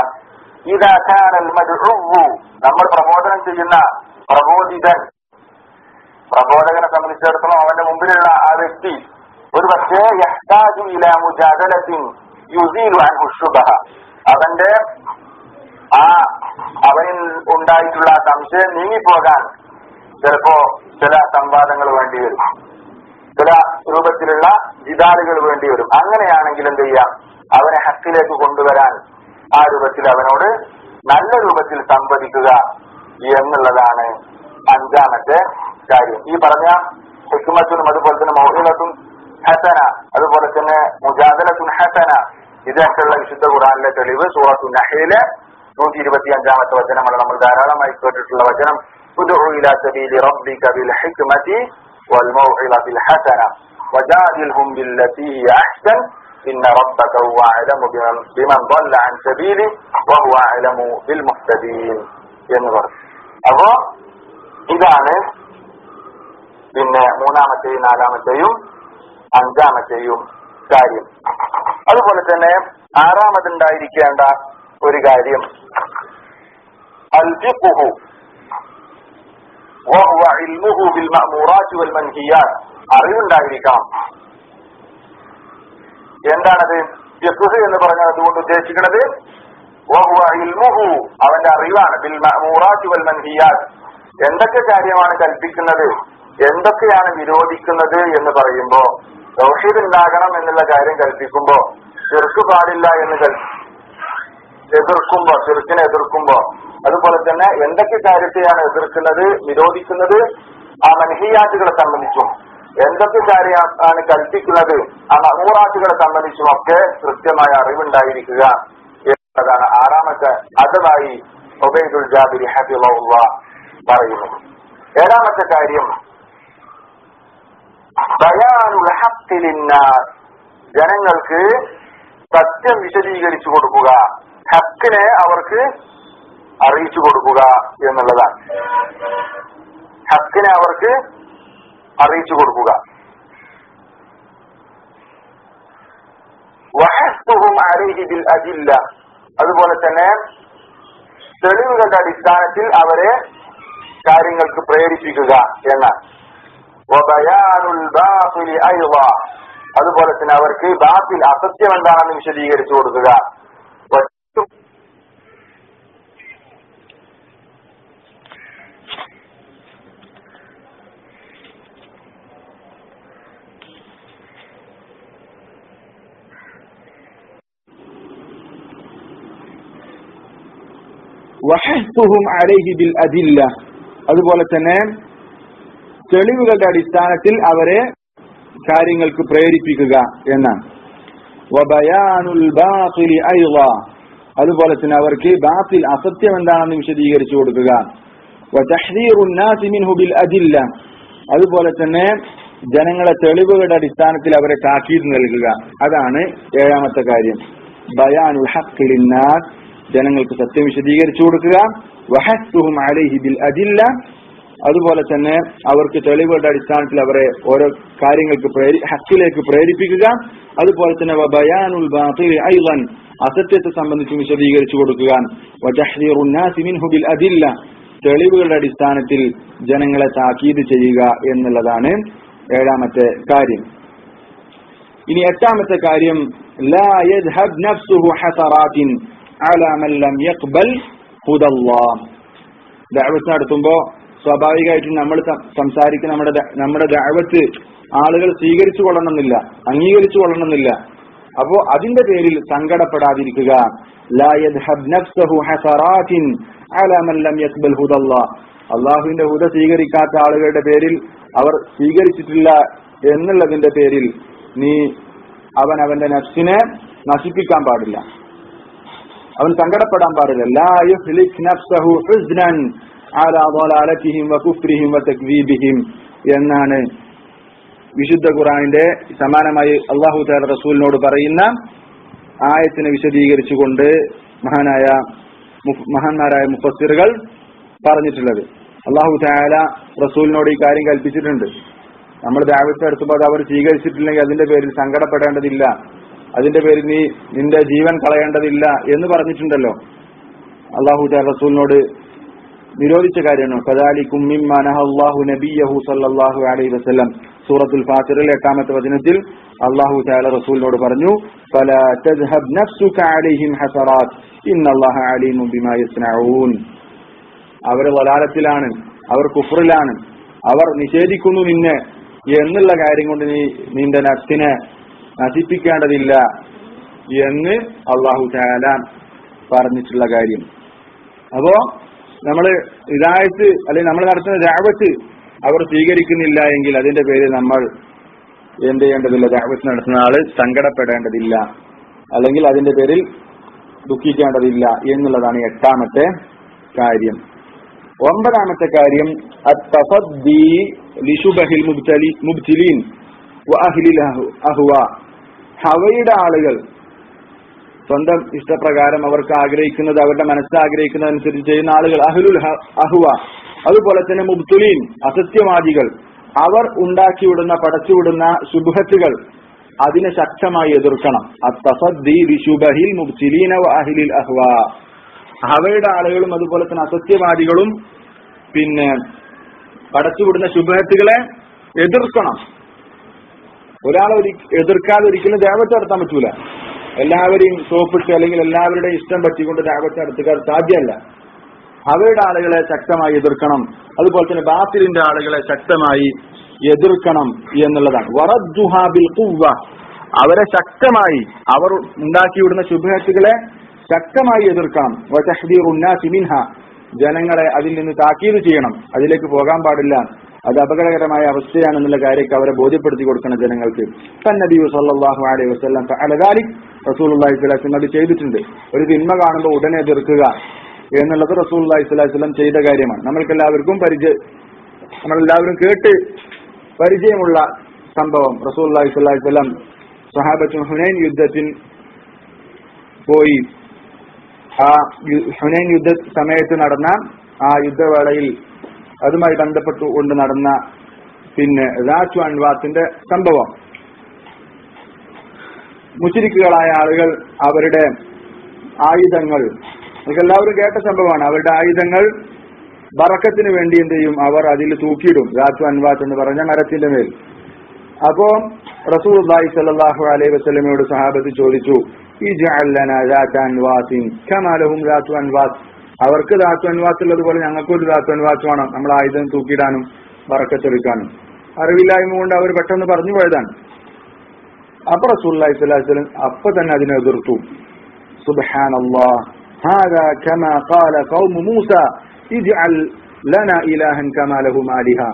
ഇതാക്കാൻ നമ്മൾ പ്രബോധനം ചെയ്യുന്ന പ്രബോധിതൻ പ്രബോധകനെ സംബന്ധിച്ചിടത്തോളം അവന്റെ മുമ്പിലുള്ള ആ വ്യക്തി ഒരു പക്ഷേ യഹ്താജു ഇല മുജാദലത്തിൻ യുസീലു അൻഹു ശുബഹ അവന്റെ ആ അവനിൽ ഉണ്ടായിട്ടുള്ള ആ സംശയം നീങ്ങിപ്പോകാൻ ചിലപ്പോ ചില സംവാദങ്ങൾ വേണ്ടി വരും ചില രൂപത്തിലുള്ള ജിദാലുകൾ വേണ്ടി വരും അങ്ങനെയാണെങ്കിൽ എന്ത് ചെയ്യാം അവനെ ഹക്കിലേക്ക് കൊണ്ടുവരാൻ ആ രൂപത്തിൽ അവനോട് നല്ല രൂപത്തിൽ സംവദിക്കുക എന്നുള്ളതാണ് അഞ്ചാമത്തെ കാര്യം ഈ പറഞ്ഞ ഹിക്മത്തും അതുപോലെ തന്നെ മൗഹിമത്തും ഹസന അതുപോലെ തന്നെ മുജാദലത്തുൻ ഹസന ഇതൊക്കെയുള്ള വിശുദ്ധ ഖുറാനിലെ തെളിവ് സൂറത്തു നഹയിലെ നൂറ്റി ഇരുപത്തി അഞ്ചാമത്തെ വചനമാണ് നമ്മൾ ധാരാളമായി കേട്ടിട്ടുള്ള വചനം ادعو إلى سبيل ربك بالحكمة والموعظة الحسنة وجادلهم بالتي هي أحسن إن ربك هو أعلم بمن, بمن ضل عن سبيله وهو أعلم بالمهتدين എന്ന് പറഞ്ഞു അപ്പോ ഇതാണ് പിന്നെ മൂന്നാമത്തെയും നാലാമത്തെയും അഞ്ചാമത്തെയും കാര്യം അതുപോലെ തന്നെ ആറാമതുണ്ടായിരിക്കേണ്ട ഒരു കാര്യം അൽഫിഖുഹു وهو علمه بالمأمورات والمنهيات അറിവുണ്ടായിരിക്കണം എന്താണത് ഫിഖ്ഹ് എന്ന് പറഞ്ഞാൽ അതുകൊണ്ട് ഉദ്ദേശിക്കുന്നത് വഹുവ ഇൽമുഹു അവന്റെ അറിവാണ് ബിൽ മഅമൂറാത്തി വൽ മൻഹിയാത്ത് എന്തൊക്കെ കാര്യമാണ് കൽപ്പിക്കുന്നത് എന്തൊക്കെയാണ് വിരോധിക്കുന്നത് എന്ന് പറയുമ്പോ തൗഹീദ് ഉണ്ടാകണം എന്നുള്ള കാര്യം കൽപ്പിക്കുമ്പോ ചെറുക്ക് പാടില്ല എന്ന് കൽ എതിർക്കുമ്പോ ചെറുക്കിനെ എതിർക്കുമ്പോ അതുപോലെ തന്നെ എന്തൊക്കെ കാര്യത്തെയാണ് എതിർക്കുന്നത് വിരോധിക്കുന്നത് ആ മൻഹിയാറ്റുകളെ സംബന്ധിച്ചും എന്തൊക്കെ കാര്യമാണ് കൽപ്പിക്കുന്നത് ആ മഹൂറാറ്റുകളെ സംബന്ധിച്ചും ഒക്കെ കൃത്യമായ അറിവുണ്ടായിരിക്കുക എന്നതാണ് ആറാമത്തെ അതുമായി ഒബൈദുൽ ജാബിരി ഹബിള്ള പറയുന്നത് ഏഴാമത്തെ കാര്യം ബയാനുൽ ഹഖ് ലിന്നാസ് ജനങ്ങൾക്ക് സത്യം വിശദീകരിച്ചു കൊടുക്കുക ഹക്കിനെ അവർക്ക് അറിയിച്ചു കൊടുക്കുക എന്നുള്ളതാണ് ഹക്കിനെ അവർക്ക് അറിയിച്ചു കൊടുക്കുക വഹസ്തുഹും അലൈഹി ബിൽ അജില്ല അതുപോലെ തന്നെ തെളിവുകളുടെ അടിസ്ഥാനത്തിൽ അവരെ കാര്യങ്ങൾക്ക് പ്രേരിപ്പിക്കുക എന്നാണ് വബയാനുൽ ബാത്തിലി അയ്ള അതുപോലെ തന്നെ അവർക്ക് ബാത്തിൽ അസത്യം എന്താണെന്ന് വിശദീകരിച്ചു കൊടുക്കുക വഹസ്തുഹും അലൈഹി ബിൽ അദില്ല അതുപോലെ തന്നെ തെളിവുകളുടെ അടിസ്ഥാനത്തിൽ അവരെ കാര്യങ്ങൾക്ക് പ്രേരിപ്പിക്കുക എന്നാണ് വബയാനുൽ ബാത്തിലി അയ്ള അതുപോലെ തന്നെ അവർക്ക് ബാത്തിൽ അസത്യം എന്താണെന്ന് വിശദീകരിച്ചു കൊടുക്കുക വതഹ്ദീറുൻ നാസി മിൻഹു ബിൽ അദില്ല അതുപോലെ തന്നെ ജനങ്ങളെ തെളിവുകളുടെ അടിസ്ഥാനത്തിൽ അവരെ താക്കീത് നൽകുക അതാണ് ഏഴാമത്തെ കാര്യം ബയാനുൽ ഹഖ് ലിന്നാസ് ജനങ്ങൾക്ക് സത്യം വിശദീകരിച്ചു കൊടുക്കുക വഹസ്തുഹും അലൈഹി ബിൽ അദില്ല അതുപോലെ തന്നെ അവർക്ക് തെളിവുകളുടെ അടിസ്ഥാനത്തിൽ അവരെ ഓരോ കാര്യങ്ങൾക്ക് പ്രേരി ഹക്കിലേക്ക് പ്രേരിപ്പിക്കുക അതുപോലെ തന്നെ ബയാനുൽ ബാത്തിലി ഐളൻ അസത്യത്തെ സംബന്ധിച്ച് വിശദീകരിച്ചു കൊടുക്കുക വജഹ്ദീറുൻ നാസി മിൻഹു ബിൽ അദില്ല തെളിവുകളുടെ അടിസ്ഥാനത്തിൽ ജനങ്ങളെ താക്കീത് ചെയ്യുക എന്നുള്ളതാണ് ഏഴാമത്തെ കാര്യം ഇനി എട്ടാമത്തെ കാര്യം ലാ യദ്ഹബ് നഫ്സുഹു ഹസറാത്തിൻ അലാ മൻ ലം യഖ്ബൽ ഹുദല്ലാഹ് ദഅവത്ത് നടത്തുമ്പോൾ സ്വാഭാവികമായിട്ടും നമ്മൾ സംസാരിക്കുന്ന നമ്മുടെ ദ- നമ്മുടെ ദഅവത്ത് ആളുകൾ സ്വീകരിച്ചു കൊള്ളണമെന്നില്ല അംഗീകരിച്ചു കൊള്ളണമെന്നില്ല അപ്പോ അതിന്റെ പേരിൽ സങ്കടപ്പെടാതിരിക്കുക ലാ യദ്ഹബ് നഫ്സഹു ഹസറാത്തിൻ അലാ മൻ ലം യഖ്ബൽ ഹുദല്ലാഹ് അള്ളാഹുവിന്റെ ഹുദ സ്വീകരിക്കാത്ത ആളുകളുടെ പേരിൽ അവർ സ്വീകരിച്ചിട്ടില്ല എന്നുള്ളതിന്റെ പേരിൽ നീ അവൻ അവന്റെ നഫ്സിനെ നശിപ്പിക്കാൻ പാടില്ല അവൻ സങ്കടപ്പെടാൻ പാടില്ല ലാ യുഹ്ലിക് നഫ്സഹു ഹുസ്നൻ അലാ ضلالتهم وكفرهم وتكذيبهم എന്നാണ് വിശുദ്ധ ഖുറാനിന്റെ സമാനമായി അള്ളാഹു താല റസൂലിനോട് പറയുന്ന ആയത്തിനെ വിശദീകരിച്ചുകൊണ്ട് മഹാനായ മുഫ്- മഹാന്മാരായ മുഫസ്സിറുകൾ പറഞ്ഞിട്ടുള്ളത് അള്ളാഹു താല റസൂലിനോട് ഈ കാര്യം കൽപ്പിച്ചിട്ടുണ്ട് നമ്മൾ ദാവത്ത് എടുത്തുമ്പോൾ അത് അവർ സ്വീകരിച്ചിട്ടില്ലെങ്കിൽ അതിന്റെ പേരിൽ സങ്കടപ്പെടേണ്ടതില്ല അതിന്റെ പേരിൽ നീ നിന്റെ ജീവൻ കളയേണ്ടതില്ല എന്ന് പറഞ്ഞിട്ടുണ്ടല്ലോ അള്ളാഹു താല റസൂലിനോട് നിരോധിച്ച കാര്യമാണ് ഫദാലിക്കും മിമ്മ നഹല്ലാഹു നബിയഹു സല്ലല്ലാഹു അലൈഹി വസല്ലം സൂറത്തുൽ ഫാത്തിറിൽ എട്ടാമത്തെ വചനത്തിൽ അള്ളാഹു തആല റസൂലിനോട് പറഞ്ഞു ഫലാ തദ്ഹബ് നഫ്സുക അലൈഹിം ഹസറാത്ത് ഇന്നല്ലാഹ അലീമും ബിമാ യസ്നഊൻ അവർ വലാലത്തിലാണ് അവർ കുഫറിലാണ് അവർ നിഷേധിക്കുന്നു നിന്നെ എന്നുള്ള കാര്യം കൊണ്ട് നീ നിന്റെ നഫ്സിനെ നശിപ്പിക്കേണ്ടതില്ല എന്ന് അള്ളാഹു താല പറഞ്ഞിട്ടുള്ള കാര്യം അപ്പോ നമ്മള് ഇതായിട്ട് അല്ലെങ്കിൽ നമ്മൾ നടത്തുന്ന ദാവത്ത് അവർ സ്വീകരിക്കുന്നില്ല എങ്കിൽ അതിന്റെ പേരിൽ നമ്മൾ എന്ത് ചെയ്യേണ്ടതില്ല ദാവത്ത് നടത്തുന്ന ആള് സങ്കടപ്പെടേണ്ടതില്ല അല്ലെങ്കിൽ അതിന്റെ പേരിൽ ദുഃഖിക്കേണ്ടതില്ല എന്നുള്ളതാണ് എട്ടാമത്തെ കാര്യം ഒമ്പതാമത്തെ കാര്യം അത്തഫദ്ദി ലിശുബഹിൽ മുബ്തലി മുബ്തിലീൻ വഅഹ്ലിൽ അഹ് അഹ്വ ഹവയുടെ ആളുകൾ സ്വന്തം ഇഷ്ടപ്രകാരം അവർക്ക് ആഗ്രഹിക്കുന്നത് അവരുടെ മനസ്സ് ആഗ്രഹിക്കുന്നതനുസരിച്ച് ചെയ്യുന്ന ആളുകൾ അഹ്ലുൽ ഹ- അഹ്വ അതുപോലെ തന്നെ മുബ്തുലീൻ അസത്യവാദികൾ അവർ ഉണ്ടാക്കിവിടുന്ന പടച്ചുവിടുന്ന ശുഭത്തുകൾ അതിനെ ശക്തമായി എതിർക്കണം അത്തഫദ്ദി ലിശുബഹിൽ മുബ്തിലീന വഅഹ്ലിൽ അഹ്വ അവയുടെ ആളുകളും അതുപോലെ തന്നെ അസത്യവാദികളും പിന്നെ പടച്ചുവിടുന്ന ശുഭത്തുകളെ എതിർക്കണം ഒരാളെ ഒരി എതിർക്കാതെ ഒരിക്കലും ദേവത്തെ നടത്താൻ പറ്റൂല എല്ലാവരെയും സോപ്പിട്ട് അല്ലെങ്കിൽ എല്ലാവരുടെയും ഇഷ്ടം പറ്റിക്കൊണ്ട് ദേവത്തെ നടത്തുക സാധ്യമല്ല അവയുടെ ആളുകളെ ശക്തമായി എതിർക്കണം അതുപോലെ തന്നെ ബാത്തിലിന്റെ ആളുകളെ ശക്തമായി എതിർക്കണം എന്നുള്ളതാണ് വറദ്ദുഹാ ബിൽ ഖുവ്വ അവരെ ശക്തമായി അവർ ഉണ്ടാക്കിവിടുന്ന ശുഭഹത്തുകളെ ശക്തമായി എതിർക്കണം വതഹ്ദീറു الناس മിൻഹ ജനങ്ങളെ അതിൽ നിന്ന് താക്കീത് ചെയ്യണം അതിലേക്ക് പോകാൻ പാടില്ല അത് അപകടകരമായ അവസ്ഥയാണെന്നുള്ള കാര്യമൊക്കെ അവരെ ബോധ്യപ്പെടുത്തി കൊടുക്കണം ജനങ്ങൾക്ക് നബി സല്ലല്ലാഹു അലൈഹി വസല്ലം ഫഅല ദാലിക് റസൂലുള്ളാഹി സ്വല്ലല്ലാഹു അലൈഹി വസല്ലം അത് ചെയ്തിട്ടുണ്ട് ഒരു തിന്മ കാണുമ്പോൾ ഉടനെ എതിർക്കുക എന്നുള്ളത് റസൂലുള്ളാഹി സ്വല്ലല്ലാഹു അലൈഹി വസല്ലം ചെയ്ത കാര്യമാണ് നമ്മൾക്കെല്ലാവർക്കും പരിചയ നമ്മളെല്ലാവരും കേട്ട് പരിചയമുള്ള സംഭവം റസൂലുള്ളാഹി സ്വല്ലല്ലാഹു അലൈഹി വസല്ലം സഹാബത്ത് ഹുനൈൻ യുദ്ധത്തിൽ പോയി ആ യു- ഹുനൈൻ യുദ്ധ സമയത്ത് നടന്ന ആ യുദ്ധവേളയിൽ അതുമായി ബന്ധപ്പെട്ടുകൊണ്ട് നടന്ന പിന്നെ രാജു അൻവാത്തിന്റെ സംഭവം മുച്ചിരിക്കുകളായ ആളുകൾ അവരുടെ ആയുധങ്ങൾ നിങ്ങൾക്ക് എല്ലാവരും കേട്ട സംഭവമാണ് അവരുടെ ആയുധങ്ങൾ ബറക്കത്തിന് വേണ്ടി എന്ത് ചെയ്യും അവർ അതിൽ തൂക്കിയിടും രാജു അൻവാത്ത് എന്ന് പറഞ്ഞ മരത്തിന്റെ മേൽ അപ്പോ റസൂൽ സല്ലല്ലാഹു അലൈഹി വസല്ലമയോട് സഹാബത്ത് ചോദിച്ചു ഇജ്അൽ ലനാ ദാത അൻവാസിൻ കമാ ലഹും ദാതു അൻവാസ് അവർക്ക് ദാത്തു അൻവാസ് ഉള്ളതുപോലെ ഞങ്ങൾക്കും ഒരു ദാത്തു അൻവാസ് വേണം നമ്മൾ ആയുധം തൂക്കിയിടാനും വറക്കത്തെടുക്കാനും അറിവില്ലായ്മ കൊണ്ട് അവർ പെട്ടെന്ന് പറഞ്ഞു പോയതാണ് അപ്പൊ റസൂലുള്ളാഹി സ്വല്ലല്ലാഹു അലൈഹി വസല്ലം അപ്പൊ തന്നെ അതിനെ എതിർത്തു സുബ്ഹാനല്ലാഹ് هذا كما قال قوم موسى اجعل لنا إلها كما لهم آلهة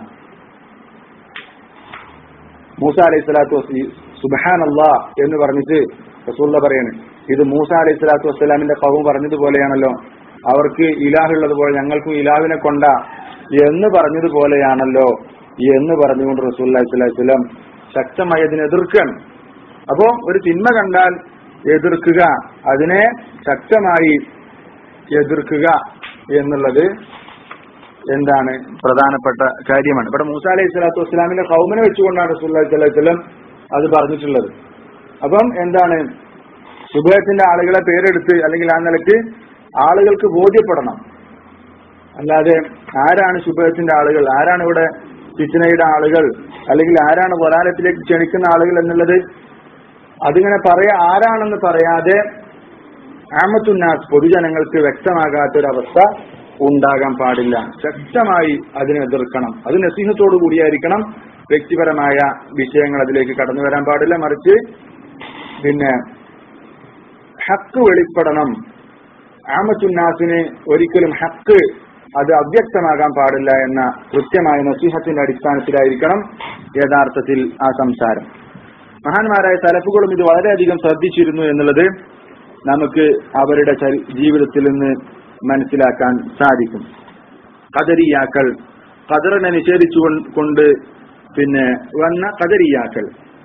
മൂസ അലൈഹി സ്വലാത്തു വസ്സീ സുബഹാനല്ലാ എന്ന് പറഞ്ഞിട്ട് റസൂല്ല പറയാണ് ഇത് മൂസ അലൈഹി സ്വലാത്തു വസ്സലാമിന്റെ കവും പറഞ്ഞതുപോലെയാണല്ലോ അവർക്ക് ഇലാഹുള്ളത് പോലെ ഞങ്ങൾക്കും ഇലാഹിനെ കൊണ്ട എന്ന് പറഞ്ഞതുപോലെയാണല്ലോ എന്ന് പറഞ്ഞുകൊണ്ട് റസൂൽ അലൈഹി സ്വലാഹു വസ്സലാം ശക്തമായി അതിനെ എതിർക്കുകയാണ് അപ്പോ ഒരു തിന്മ കണ്ടാൽ എതിർക്കുക അതിനെ ശക്തമായി എതിർക്കുക എന്നുള്ളത് എന്താണ് പ്രധാനപ്പെട്ട കാര്യമാണ് ഇവിടെ മൂസ അലൈഹി സ്വലാത്തു വസ്സലാമിന്റെ കൗമിനെ വെച്ചുകൊണ്ടാണ് റസൂൽ അലൈഹി സ്വലാഹു വസ്ലം അത് പറഞ്ഞിട്ടുള്ളത് അപ്പം എന്താണ് സുബേഹത്തിന്റെ ആളുകളെ പേരെടുത്ത് അല്ലെങ്കിൽ ആ നിലയ്ക്ക് ആളുകൾക്ക് ബോധ്യപ്പെടണം അല്ലാതെ ആരാണ് ശുഭത്തിന്റെ ആളുകൾ ആരാണ് ഇവിടെ ഫിറ്റ്നയുടെ ആളുകൾ അല്ലെങ്കിൽ ആരാണ് വലാലത്തിലേക്ക് ക്ഷണിക്കുന്ന ആളുകൾ എന്നുള്ളത് അതിങ്ങനെ പറയാ ആരാണെന്ന് പറയാതെ ആമത്തുന്നാസ് പൊതുജനങ്ങൾക്ക് വ്യക്തമാകാത്ത ഒരു അവസ്ഥ ഉണ്ടാകാൻ പാടില്ല ശക്തമായി അതിനെ എതിർക്കണം അത് നസീഹത്തോടു കൂടിയായിരിക്കണം വ്യക്തിപരമായ വിഷയങ്ങൾ അതിലേക്ക് കടന്നു വരാൻ പാടില്ല മറിച്ച് പിന്നെ ഹക്ക് വെളിപ്പെടണം ആമത്തുന്നാസിന് ഒരിക്കലും ഹക്ക് അത് അവ്യക്തമാകാൻ പാടില്ല എന്ന കൃത്യമായ നസീഹത്തിന്റെ അടിസ്ഥാനത്തിലായിരിക്കണം യഥാർത്ഥത്തിൽ ആ സംസാരം മഹാന്മാരായ തലപ്പുകളും ഇത് വളരെയധികം ശ്രദ്ധിച്ചിരുന്നു എന്നുള്ളത് നമുക്ക് അവരുടെ ചരി- ജീവിതത്തിൽ നിന്ന് മനസ്സിലാക്കാൻ സാധിക്കും കദരിയാക്കൾ കദറിനെ നിഷേധിച്ചു കൊ- കൊണ്ട് പിന്നെ വന്ന കദരിയാക്കൾ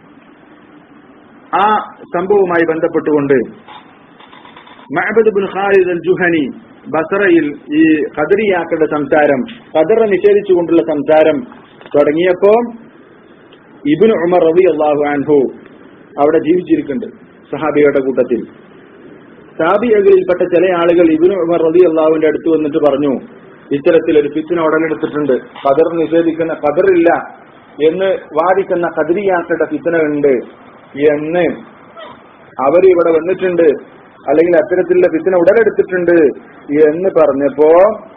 ആ സംഭവവുമായി ബന്ധപ്പെട്ടുകൊണ്ട് Mabad bin Khalid al Juhani ബസറയിൽ ഈ ഖദറിയാക്കളുടെ സംസാരം ഖദറെ നിഷേധിച്ചുകൊണ്ടുള്ള സംസാരം തുടങ്ങിയപ്പോ ഇബിൻ ഉമർ റബി അള്ളാഹു അൻഹു അവിടെ ജീവിച്ചിരിക്കുന്നുണ്ട് സഹാബിയുടെ കൂട്ടത്തിൽ സാബിയകളിൽപ്പെട്ട ചില ആളുകൾ ഇബിൻ ഉമർ റബി അള്ളാഹുവിന്റെ അടുത്ത് വന്നിട്ട് പറഞ്ഞു ഇത്തരത്തിലൊരു ഫിത്തിന ഉടലെടുത്തിട്ടുണ്ട് ഖദർ നിഷേധിക്കുന്ന ഖദറില്ല എന്ന് വാദിക്കുന്ന ഖദരിയാക്കളുടെ ഫിത്തന ഉണ്ട് എന്ന് അവർ ഇവിടെ വന്നിട്ടുണ്ട് അല്ലെങ്കിൽ അത്തരത്തിലുള്ള ഫിത്തന ഉടലെടുത്തിട്ടുണ്ട് എന്ന് പറഞ്ഞപ്പോ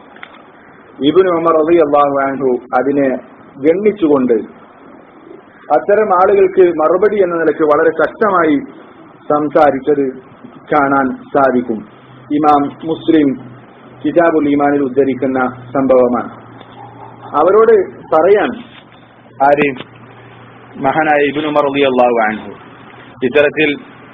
ഇബിന് ഉമർ അലി അള്ളാഹു അൻഹു അതിനെ ഗണ്ണിച്ചുകൊണ്ട് അത്തരം ആളുകൾക്ക് മറുപടി എന്ന നിലയ്ക്ക് വളരെ ശക്തമായി സംസാരിച്ചത് കാണാൻ സാധിക്കും ഇമാം മുസ്ലിം കിതാബുൽ ഈമാനിൽ ഉദ്ധരിക്കുന്ന സംഭവമാണ് അവരോട് പറയാൻ ആര് മഹാനായ ഇബിൻ ഉമർ അലി അള്ളാഹു അൻഹു ഇത്തരത്തിൽ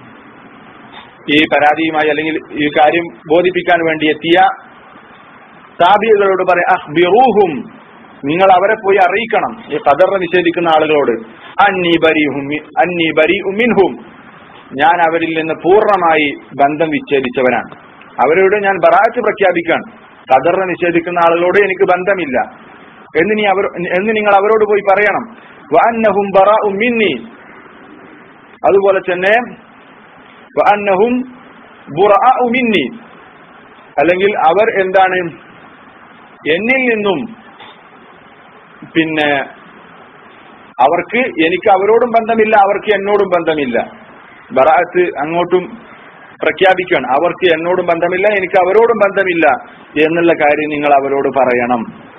ഈ പരാതിയുമായി അല്ലെങ്കിൽ ഈ കാര്യം ബോധിപ്പിക്കാൻ വേണ്ടി എത്തിയ താബിയകളോട് പറയാം അഹ്ബിറൂഹും നിങ്ങൾ അവരെ പോയി അറിയിക്കണം ഈ ഖദറിനെ നിഷേധിക്കുന്ന ആളുകളോട് അന്നി ബരിഹും അന്നി ബരി ഉമിൻഹും ഞാൻ അവരിൽ നിന്ന് പൂർണ്ണമായി ബന്ധം വിച്ഛേദിച്ചവനാണ് അവരോട് ഞാൻ ബറാറ്റ് പ്രഖ്യാപിക്കാൻ ഖദറിനെ നിഷേധിക്കുന്ന ആളുകളോട് എനിക്ക് ബന്ധമില്ല എന്ന് നീ അവർ എന്ന് നിങ്ങൾ അവരോട് പോയി പറയണം വഅന്നഹും ബറാഉ മിന്നി അതുപോലെ തന്നെ വഅന്നഹും ബുറാഉ മിന്നി അല്ലെങ്കിൽ അവർ എന്താണ് എന്നിൽ നിന്നും പിന്നെ അവർക്ക് എനിക്ക് അവരോടും ബന്ധമില്ല അവർക്ക് എന്നോടും ബന്ധമില്ല ബറാത്ത് അങ്ങോട്ടും പ്രഖ്യാപിക്കണം അവർക്ക് എന്നോടും ബന്ധമില്ല എനിക്ക് അവരോടും ബന്ധമില്ല എന്നുള്ള കാര്യം നിങ്ങൾ അവരോട് പറയണം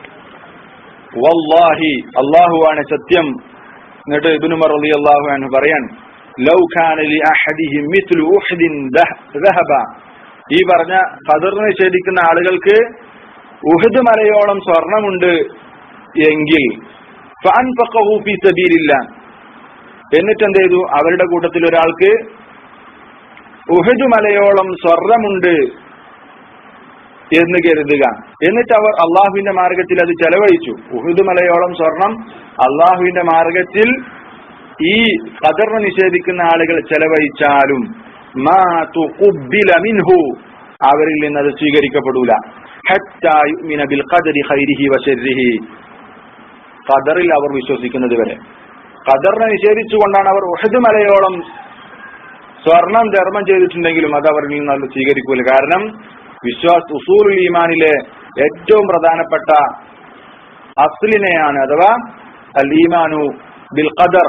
വല്ലാഹി അള്ളാഹുവാണ് സത്യം എന്നിട്ട് ഇബ്നുമർ റളി അള്ളാഹു എന്ന് പറയാൻ ലൗ ഖാന ലി അഹദിഹിം മിത്ലു ഉഹ്ദിൻ ദഹബ ഈ പറഞ്ഞ ഖദറിനെ നിഷേധിക്കുന്ന ആളുകൾക്ക് ഉഹദ് മലയോളം സ്വർണമുണ്ട് എങ്കിൽ ഫഅൻഫഖഹു ഫീ സബീലില്ലാ എന്നിട്ട് എന്ത് ചെയ്തു അവരുടെ കൂട്ടത്തിൽ ഒരാൾക്ക് ഉഹദ് മലയോളം സ്വർണമുണ്ട് എന്ന് കരുതുക എന്നിട്ട് അവർ അള്ളാഹുവിന്റെ മാർഗത്തിൽ അത് ചെലവഴിച്ചു ഉഹുദ് മലയോളം സ്വർണം അള്ളാഹുവിന്റെ മാർഗത്തിൽ ഈ ഖദറിനെ നിഷേധിക്കുന്ന ആളുകൾ ചെലവഴിച്ചാലും മാ തുഖുബ്ബില മിൻഹു അവരിൽ നിന്ന് അത് സ്വീകരിക്കപ്പെടൂല ഹത്താ യുഅ്മിന ബിൽ ഖദരി ഖൈരിഹി വശർരിഹി ഖദറിൽ അവർ വിശ്വസിക്കുന്നത് വരെ ഖദറിനെ നിഷേധിച്ചുകൊണ്ടാണ് അവർ ഉഹദ് മലയോളം സ്വർണം ധർമ്മം ചെയ്തിട്ടുണ്ടെങ്കിലും അത് അവരിൽ നിന്ന് അത് സ്വീകരിക്കൂല കാരണം വിശ്വാസ് ഉസൂലുൽ ഈമാനിലെ ഏറ്റവും പ്രധാനപ്പെട്ട അസ്ലിനെയാണ് അഥവാ അൽ ഈമാനു ബിൽ ഖദർ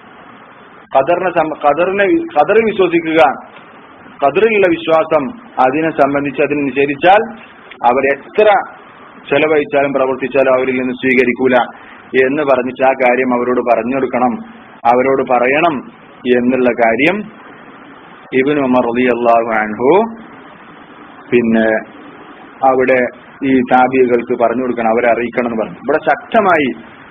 ഖദറിനെ സം- ഖദറിനെ വി- ഖദറിൽ വിശ്വസിക്കുക ഖദറിലുള്ള വിശ്വാസം അതിനെ സംബന്ധിച്ച് അതിനെ നിഷേധിച്ചാൽ അവർ എത്ര ചെലവഴിച്ചാലും പ്രവർത്തിച്ചാലും അവരിൽ നിന്ന് സ്വീകരിക്കൂല എന്ന് പറഞ്ഞിട്ട് ആ കാര്യം അവരോട് പറഞ്ഞു കൊടുക്കണം അവരോട് പറയണം എന്നുള്ള കാര്യം ഇബിൻ ഉമർ റളിയല്ലാഹു അൻഹു പിന്നെ അവിടെ ഈ താബികൾക്ക് പറഞ്ഞു കൊടുക്കണം അവരെ അറിയിക്കണം എന്ന് പറഞ്ഞു ഇവിടെ ശക്തമായി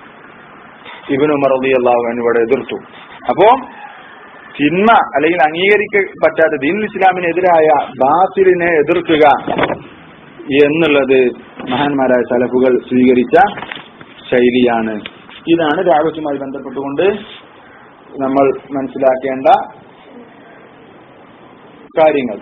ഇബിൻ ഉമർ റളിയല്ലാഹു അൻഹു ഇവിടെ എതിർത്തു അപ്പോ തിന്മ അല്ലെങ്കിൽ അംഗീകരിക്കപ്പെടാത്ത ദീൻ ഇസ്ലാമിനെതിരായ ബാസിലിനെ എതിർക്കുക എന്നുള്ളത് മഹാന്മാരായ സലഫുകൾ സ്വീകരിച്ച ശൈലിയാണ് ഇതാണ് രാഗത്തുമായി ബന്ധപ്പെട്ടുകൊണ്ട് നമ്മൾ മനസ്സിലാക്കേണ്ട കാര്യങ്ങൾ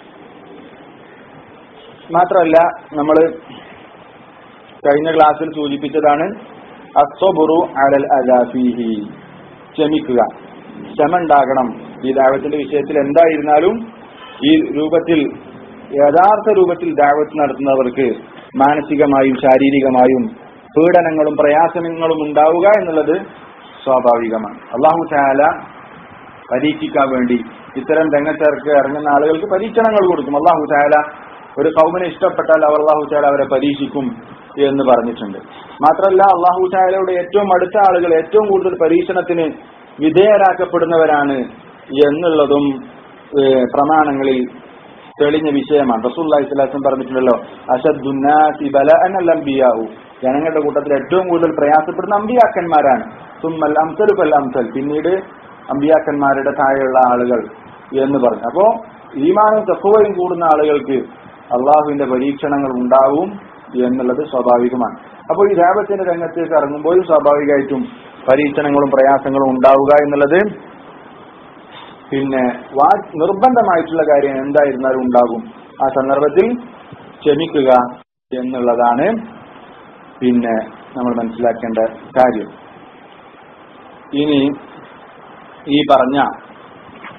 മാത്രമല്ല നമ്മൾ കഴിഞ്ഞ ക്ലാസ്സിൽ സൂചിപ്പിച്ചതാണ് അസ്വബുറു അലൽ അജാഫിഹി ക്ഷമിക്കുക ക്ഷമ ഉണ്ടാകണം ഈ ദാവത്തിന്റെ വിഷയത്തിൽ എന്തായിരുന്നാലും ഈ രൂപത്തിൽ യഥാർത്ഥ രൂപത്തിൽ ദാവത്ത് നടത്തുന്നവർക്ക് മാനസികമായും ശാരീരികമായും പീഡനങ്ങളും പ്രയാസങ്ങളും ഉണ്ടാവുക എന്നുള്ളത് സ്വാഭാവികമാണ് അള്ളാഹു ചാല പരീക്ഷിക്കാൻ വേണ്ടി ഇത്തരം രംഗത്തേർക്ക് ഇറങ്ങുന്ന ആളുകൾക്ക് പരീക്ഷണങ്ങൾ കൊടുക്കും അള്ളാഹു ചാല ഒരു കൗമിനെ ഇഷ്ടപ്പെട്ടാൽ അവർ അള്ളാഹു ചാല അവരെ പരീക്ഷിക്കും എന്ന് പറഞ്ഞിട്ടുണ്ട് മാത്രമല്ല അള്ളാഹു ചാലയുടെ ഏറ്റവും അടുത്ത ആളുകൾ ഏറ്റവും കൂടുതൽ പരീക്ഷണത്തിന് വിധേയരാക്കപ്പെടുന്നവരാണ് എന്നുള്ളതും ഏഹ്, പ്രമാണങ്ങളിൽ തെളിഞ്ഞ വിഷയമാണ് റസൂല്ലാഹി സ്വലാസം പറഞ്ഞിട്ടുണ്ടല്ലോ അഷദ്ദുന്നാസി ബലഅൻ അൽ അംബിയാഉ ജനങ്ങളുടെ കൂട്ടത്തിൽ ഏറ്റവും കൂടുതൽ പ്രയാസപ്പെടുന്ന അമ്പിയാക്കന്മാരാണ് സുമ്മൽ അംസലു ഫൽ അംസൽ പിന്നീട് അമ്പിയാക്കന്മാരുടെ താഴെയുള്ള ആളുകൾ എന്ന് പറഞ്ഞു അപ്പോ ഈമാനും തത്വയും കൂടുന്ന ആളുകൾക്ക് അള്ളാഹുവിന്റെ പരീക്ഷണങ്ങൾ ഉണ്ടാവും എന്നുള്ളത് സ്വാഭാവികമാണ് അപ്പോൾ ഈ രാപത്തിന്റെ രംഗത്തേക്ക് ഇറങ്ങുമ്പോഴും സ്വാഭാവികമായിട്ടും പരീക്ഷണങ്ങളും പ്രയാസങ്ങളും ഉണ്ടാവുക എന്നുള്ളത് പിന്നെ വാ നിർബന്ധമായിട്ടുള്ള കാര്യം എന്തായിരുന്നാലും ഉണ്ടാകും ആ സന്ദർഭത്തിൽ ക്ഷമിക്കുക എന്നുള്ളതാണ് പിന്നെ നമ്മൾ മനസ്സിലാക്കേണ്ട കാര്യം ഇനി ഈ പറഞ്ഞ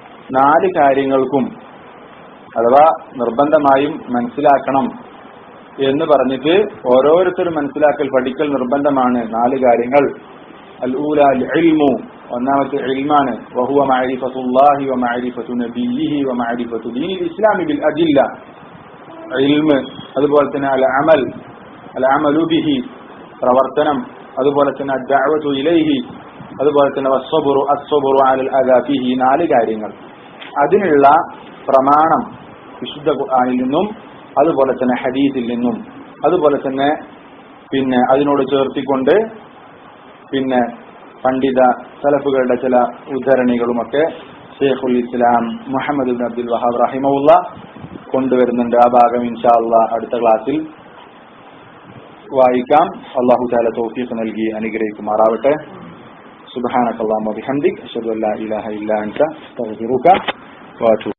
നാല് കാര്യങ്ങൾക്കും അഥവാ നിർബന്ധമായും മനസ്സിലാക്കണം എന്ന് പറഞ്ഞിട്ട് ഓരോരുത്തരും മനസ്സിലാക്കൽ പഠിക്കൽ നിർബന്ധമാണ് നാല് കാര്യങ്ങൾ അൽ ഊല അൽ ഇൽമു ഒന്നാമത്തെ ഇൽമാണ് വഹുവ മഅരിഫത്തുല്ലാഹി വ മഅരിഫത്തു നബിയിഹി വ മഅരിഫത്തു ദീനിൽ ഇസ്ലാമി ബിൽ അദില്ല ഇൽമ് അതുപോലെ തന്നെ അൽ അമൽ അൽ അമലു ബിഹി പ്രവർത്തനം അതുപോലെ തന്നെ അദ്ദഅവതു ഇലൈഹി അതുപോലെ തന്നെ വസ്സബുറു അസ്സബുറു അലൽ അദാ ഫിഹി നാല് കാര്യങ്ങൾ അതിനുള്ള പ്രമാണം വിശുദ്ധ ഖുർആനിൽ നിന്നും അതുപോലെ തന്നെ ഹദീസിൽ നിന്നും അതുപോലെ തന്നെ പിന്നെ അതിനോട് ചേർത്തിക്കൊണ്ട് പിന്നെ പണ്ഡിത സലഫുകളുടെ ചില ഉദ്ധരണികളുമൊക്കെ ഷെയ്ഖുൽ Islam Muhammad bin Abdul Wahhab റഹിമുള്ള കൊണ്ടുവരുന്നുണ്ട് ആ ഭാഗം ഇൻഷാ അള്ളാ അടുത്ത ക്ലാസ്സിൽ വായിക്കാം അള്ളാഹു താല തൗഫീഖ് നൽകി അനുഗ്രഹിക്കുമാറാവട്ടെ سبحانك اللهم وبحمدك أشهد أن لا إله إلا أنت أستغفرك وأتوب